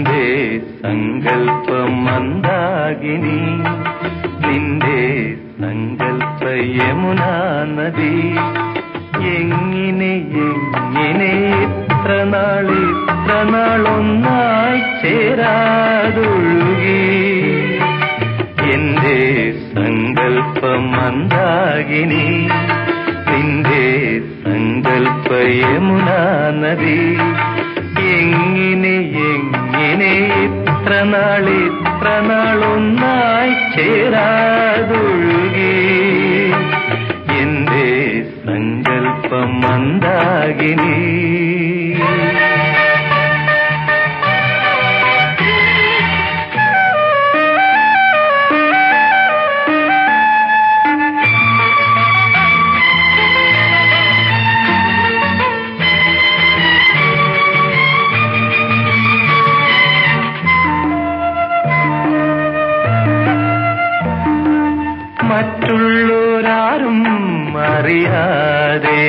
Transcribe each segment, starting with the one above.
എന്റെ സങ്കല്പം മന്ദാകിനി നിന്റെ സങ്കല്പ യമുനാ നദി എങ്ങനെ എങ്ങനെ ഇത്ര നാൾ ഇത്ര നാളൊന്നായി ചേരാതൊഴുകി എന്റെ സങ്കല്പം മന്ദാകിനി നിന്റെ സങ്കല്പ യമുനാ നദി എങ്ങനെ എങ്ങനെ ഇത്ര നാൾ ഇത്ര നാളൊന്നായി ചേരാതൊഴുകി എന്റെ സങ്കല്പം മന്ദാകിനി മറ്റുള്ളോരാരും അറിയാതെ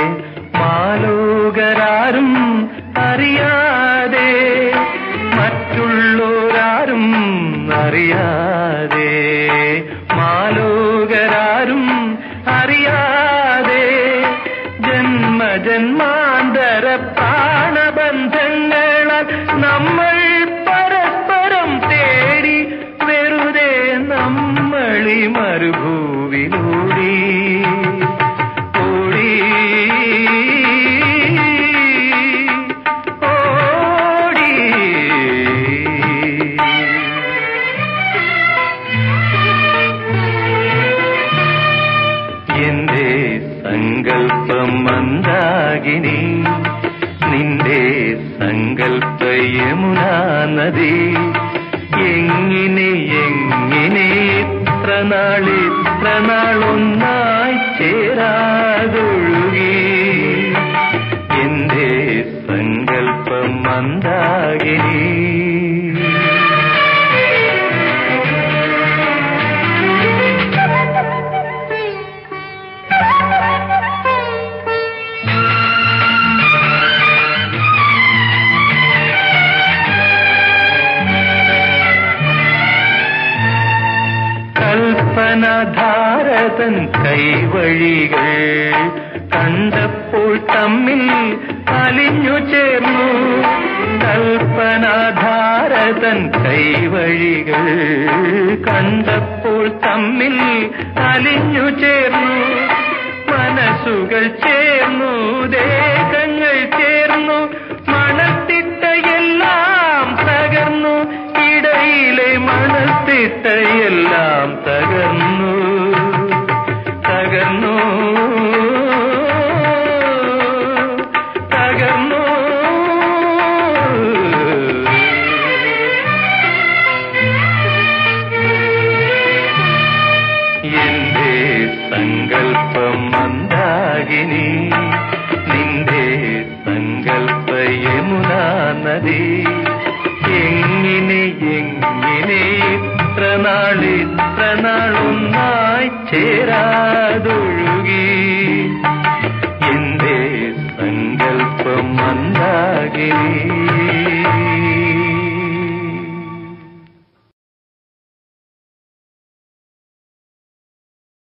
മാലോകരാരും അറിയാതെ മറ്റുള്ളോരാരും അറിയാതെ മാലോകരാരും അറിയാതെ ജന്മജന്മാന്തര പ്രാണബന്ധങ്ങളാൽ നമ്മൾ പരസ്പരം തേടി വെറുതെ നമ്മളി മരുഭൂവിലൂടി ഓടി ഓടി എന്റെ സങ്കല്പം മന്ദാകിനി നിന്റെ സങ്കല്പ യമുനാ നദി എങ്ങനെ എങ്ങനെ ഇത്ര നാൾ ഇത്ര നാളൊന്നായി ചേരാതൊഴുകി എന്റെ സങ്കല്പം മന്ദാകിനി കൽപ്പനധാരതൻ കൈവഴികൾ കണ്ടപ്പോൾ തമ്മിൽ അലിഞ്ഞു ചേർന്നു കൽപ്പനാധാരതൻ കൈവഴികൾ കണ്ടപ്പോൾ തമ്മിൽ അലിഞ്ഞു ചേർന്നു മനസ്സുകൾ ചേർന്നു ദേഹങ്ങൾ ചേർന്നു മണത്തിട്ടയെല്ലാം തകർന്നു ഇടയിലെ മണത്തിട്ടയെല്ലാം തകർന്നു തകർന്നു തകർന്നു എന്റെ സങ്കല്പം മന്ദാകിനി നിന്റെ സങ്കല്പ യമുനാ നദി എങ്ങനെ എങ്ങനെ ഇത്ര നാൾ ഇത്ര നാളൊന്നായി ചേരാതൊഴുകി എന്റെ സങ്കല്പം മന്ദാകിനി